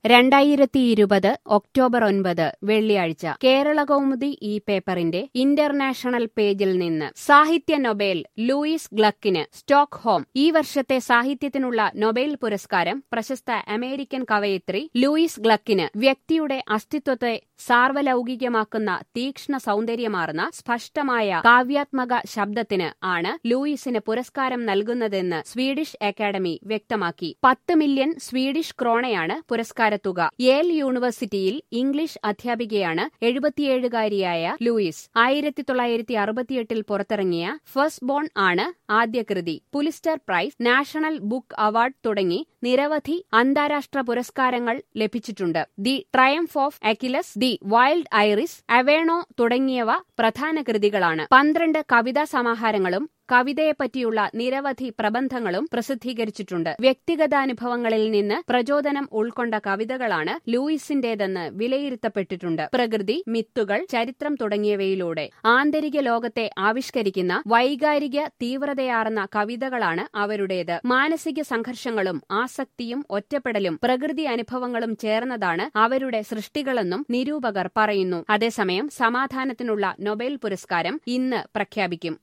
രണ്ടായിരത്തി ഇരുപത് ഒക്ടോബർ ഒൻപത് വെള്ളിയാഴ്ച കേരളകൗമുദി ഈ പേപ്പറിന്റെ ഇന്റർനാഷണൽ പേജിൽ നിന്ന് സാഹിത്യ നൊബേൽ ലൂയിസ് ഗ്ലക്കിന് സ്റ്റോക്ക്ഹോം ഈ വർഷത്തെ സാഹിത്യത്തിനുള്ള നൊബേൽ പുരസ്കാരം പ്രശസ്ത അമേരിക്കൻ കവയിത്രി ലൂയിസ് ഗ്ലക്കിന് വ്യക്തിയുടെ അസ്തിത്വത്തെ സാർവലൗകികമാക്കുന്ന തീക്ഷ്ണ സൗന്ദര്യമാർന്ന സ്പഷ്ടമായ കാവ്യാത്മക ശബ്ദത്തിന് ആണ് ലൂയിസിന് പുരസ്കാരം നൽകുന്നതെന്ന് സ്വീഡിഷ് അക്കാദമി വ്യക്തമാക്കി പത്ത് മില്യൺ സ്വീഡിഷ് ക്രോണയാണ് പുരസ്കാരത്തുക യേൽ യൂണിവേഴ്സിറ്റിയിൽ ഇംഗ്ലീഷ് അധ്യാപികയാണ് എഴുപത്തിയേഴുകാരിയായ ലൂയിസ് ആയിരത്തി തൊള്ളായിരത്തി അറുപത്തിയെട്ടിൽ പുറത്തിറങ്ങിയ ഫസ്റ്റ് ബോൺ ആണ് ആദ്യ കൃതി Pulitzer prize national book award തുടങ്ങി നിരവധി അന്താരാഷ്ട്ര പുരസ്കാരങ്ങൾ ലഭിച്ചിട്ടുണ്ട് the triumph of Achilles the wild iris Averno തുടങ്ങിയവ പ്രധാന കൃതികളാണ് പന്ത്രണ്ട് കവിതാ സമാഹാരങ്ങളും കവിതയെപ്പറ്റിയുള്ള നിരവധി പ്രബന്ധങ്ങളും പ്രസിദ്ധീകരിച്ചിട്ടുണ്ട് വ്യക്തിഗതാനുഭവങ്ങളിൽ നിന്ന് പ്രചോദനം ഉൾക്കൊണ്ട കവിതകളാണ് ലൂയിസിന്റേതെന്ന് വിലയിരുത്തപ്പെട്ടിട്ടുണ്ട് പ്രകൃതി മിത്തുകൾ ചരിത്രം തുടങ്ങിയവയിലൂടെ ആന്തരിക ലോകത്തെ ആവിഷ്കരിക്കുന്ന വൈകാരിക തീവ്രതയാർന്ന കവിതകളാണ് അവരുടേത് മാനസിക സംഘർഷങ്ങളും ആസക്തിയും ഒറ്റപ്പെടലും പ്രകൃതി അനുഭവങ്ങളും ചേർന്നതാണ് അവരുടെ സൃഷ്ടികളെന്നും നിരൂപകർ പറയുന്നു അതേസമയം സമാധാനത്തിനുള്ള നൊബേൽ പുരസ്കാരം ഇന്ന് പ്രഖ്യാപിക്കും